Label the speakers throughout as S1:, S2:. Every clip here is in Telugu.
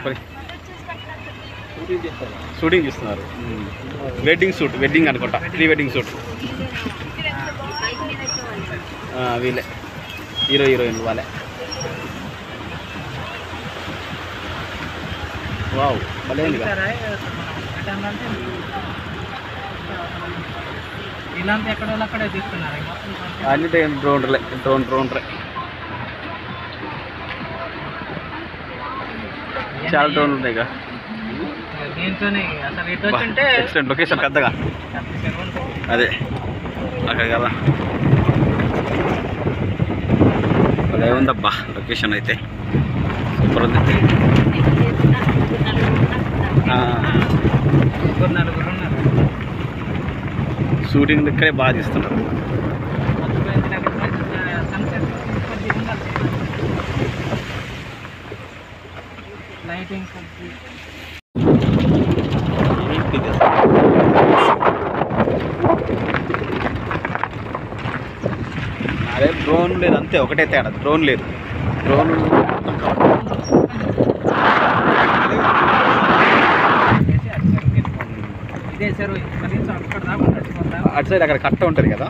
S1: కొని షూటింగ్ చేస్తున్నారు వెడ్డింగ్ షూట్ వెడ్డింగ్ అనుకుంటా ప్రీ వెడ్డింగ్ షూట్ వీళ్ళే హీరో హీరోయిన్ వాళ్ళే వావ్ భలే ఉంది కదా
S2: ఇలాంటి ఎక్కడ వాళ్ళు అక్కడే తీసుకున్నారు ఈ మొత్తం కొంచెం
S1: అన్ని డ్రోన్లే డ్రోన్ డ్రోన్లే చాలా డ్రోన్లు ఉన్నాయి ఇక
S2: దీంతోనే అసలు ఇటు వచ్చింటే
S1: ఎక్సలెంట్ లొకేషన్ పెద్దగా అదే అక్కడ కదా భలే ఉందబ్బా లొకేషన్ అయితే సూపర్ ఉంది ఆ,
S2: ముగ్గురు నలుగురు ఉన్నారు
S1: షూటింగ్ ఇక్కడే బాగా తీస్తున్నారు
S2: లైటింగ్
S1: అదే డ్రోన్ లేదు అంతే ఒకటే తేడా డ్రోన్ లేదు డ్రోన్
S2: ఇదే చెరువు కనీసం అక్కడ దాకా నడిచిపోతా
S1: అటు సైడ్ అక్కడ కట్ట ఉంటుంది కదా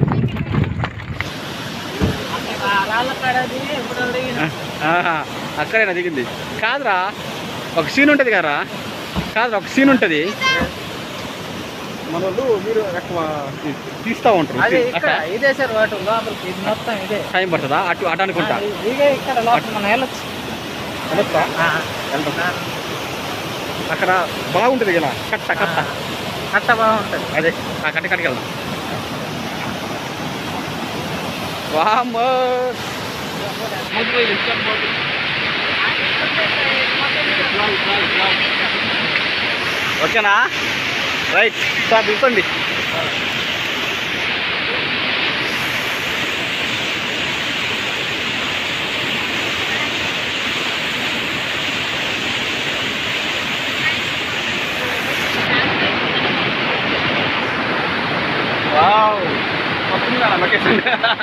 S2: రాళ్ళ కాడది ఎప్పుడు అడిగిన
S1: ఆహా, అక్కడేనా దిగింది కాదురా ఒక సీన్ ఉంటుంది కదరా కాదురా ఒక సీన్ ఉంటుంది మన వాళ్ళు మీరు ఎక్కువ తీస్తూ ఉంటారు
S2: అదే
S1: అక్కడ
S2: ఇక్కడ ఇదే చెరువు అటు లోపలికి ఇది మొత్తం ఇదే
S1: టైం పడుతుందా అటు అటు అనుకుంటా
S2: ఆ, ఇదే ఇక్కడ లోపల మనం వెళ్ళొచ్చు
S1: వెళ్ళొచ్చా?
S2: ఆ,
S1: వెళ్దాం. అక్కడ బాగుంటుంది ఇలా కట్ట కట్ట
S2: కట్ట బాగుంటుంది
S1: అదే ఆ కట్ట కట్టకి వెళ్దాం వామ్మో ఓకేనా రైట్ సార్ దింపండి వావ్ వస్తుందా లొకేషన్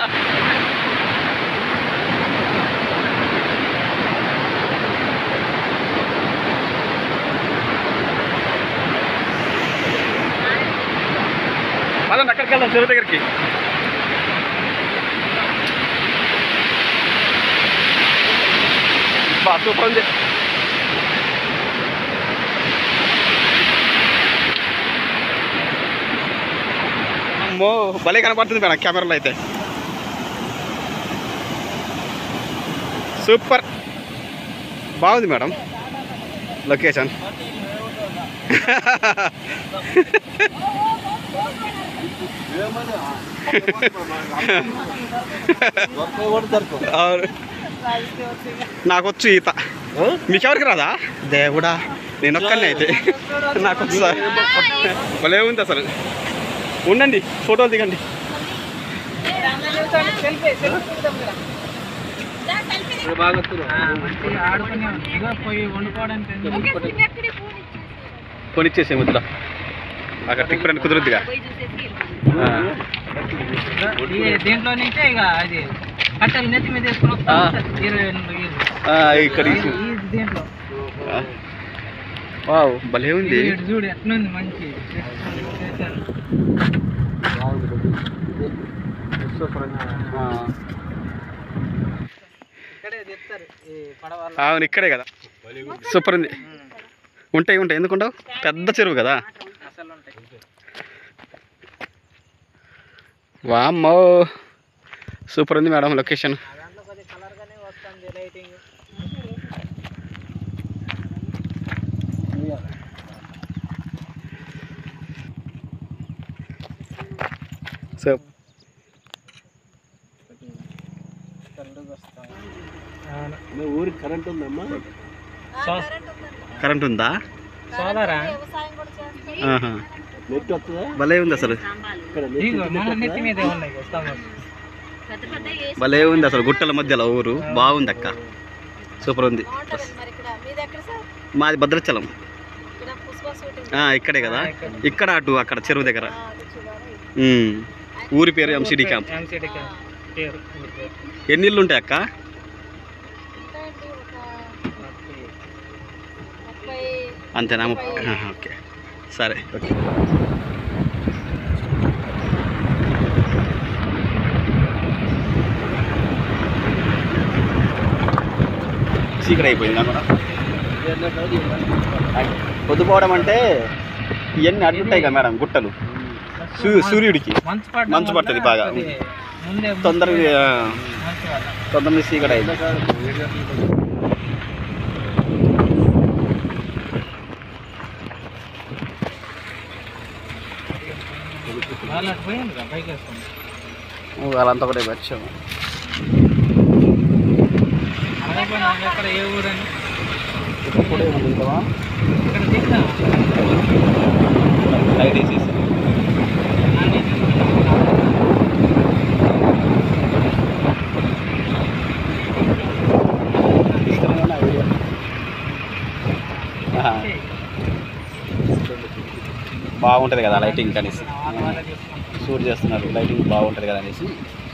S1: పదండి అక్కడికి వెళ్దాం చెరువు దగ్గరికి బా సూపర్ ఉంది అమ్మో భలే కనపడుతుంది మేడం కెమెరాలో అయితే సూపర్ బాగుంది మేడం లొకేషన్ అవును నాకు వచ్చు ఈత మీకెవరికి రాదా దేవుడా నేను ఒక్కనే అయితే నాకు వచ్చు సార్ భలే ఉంది అసలు ఉండండి ఫోటోలు దిగండి
S2: మంచిగా ఆడుకునే ఇదిగో పోయి వండుకోవడానికి ఎందుకు?
S1: కొనిచ్చేసే ముద్దులా అక్కడ టిక్కు కుదురుద్దిగా ఆ.
S2: ఈ దీంట్లో నుంచే ఇక అది కట్టెలు నెత్తి మీద వేసుకుని వస్తా
S1: ఆ.
S2: ఉంటుంది. ఇరవై ఎనిమిది ఇల్లు.
S1: ఆ, ఇక్కడ
S2: ఈ ఈ దీంట్లో
S1: ఆ. వావ్ భలే ఉంది
S2: ఇటు చూడు ఎట్లుంది మంచి చేశారు.
S1: ఆ.
S2: ఇక్కడే చెప్తారు ఈ పడవలు
S1: అవును ఇక్కడే కదా సూపర్ ఉంది ఉంటాయి ఉంటాయి ఎందుకుంటావు పెద్ద చెరువు కదా
S2: అసలు ఉంటాయి
S1: వామ్మో సూపర్ ఉంది మేడం లొకేషన్
S2: ఆ దాంట్లో కొద్దిగా కలర్గానే వస్తుంది లైటింగ్
S1: సో
S2: తెల్లగా వస్తాం
S3: ఊరికి కరెంట్ ఉందమ్మా
S1: కరెంట్ ఉందా
S2: సోలారా
S1: ఆహా.
S3: నెట్ వస్తుందా
S1: భలే ఉంది అసలు
S3: ఇక్కడ
S2: ఇదిగో మన నెత్తి మీదే ఉన్నాయి వస్తాము
S1: భలే ఉంది అసలు గుట్టల మధ్యలో ఊరు బాగుంది అక్క సూపర్ ఉంది మాది భద్రాచలం ఆ, ఇక్కడే కదా ఇక్కడ అటు అక్కడ చెరువు దగ్గర ఉమ్. ఊరి పేరు ఎంసిడి క్యాంప్
S2: ఎంసీడీ క్యాంప్ పేరు ఊరి పేరు.
S1: ఎన్ని ఇళ్ళు ఉంటాయి అక్క అంతేనా ముప్పై ఆహా, ఓకే సరే ఓకే చీకటి అయిపోయింది కూడా పొద్దుపోవడం అంటే ఇవన్నీ అడ్డుంటాయి కదా మేడం గుట్టలు సూ- సూర్యుడికి
S2: మంచు పడడం
S1: మంచు పడుతుంది
S2: వల్ల
S1: బాగా.
S2: అది ముందే
S1: తొందరగా ఆ,
S2: మంచు వల్ల
S1: తొందరగా చీకటి అయింది
S2: వాళ్ళు అటు పోయింది కదా పైకి వేసుకుంది
S1: వాళ్ళంతా కూడా వచ్చాము
S2: అడగపోయినా ఎక్కడ ఏ ఊరని
S1: ఇప్పుడు ఏమన్నా
S2: ఇక్కడ దిగుతాం
S1: లైట్ వేసేసి ఆహా. బాగుంటుంది కదా లైటింగ్ అనేసి షూట్ చేస్తున్నారు లైటింగ్ బాగుంటుంది కదా అనేసి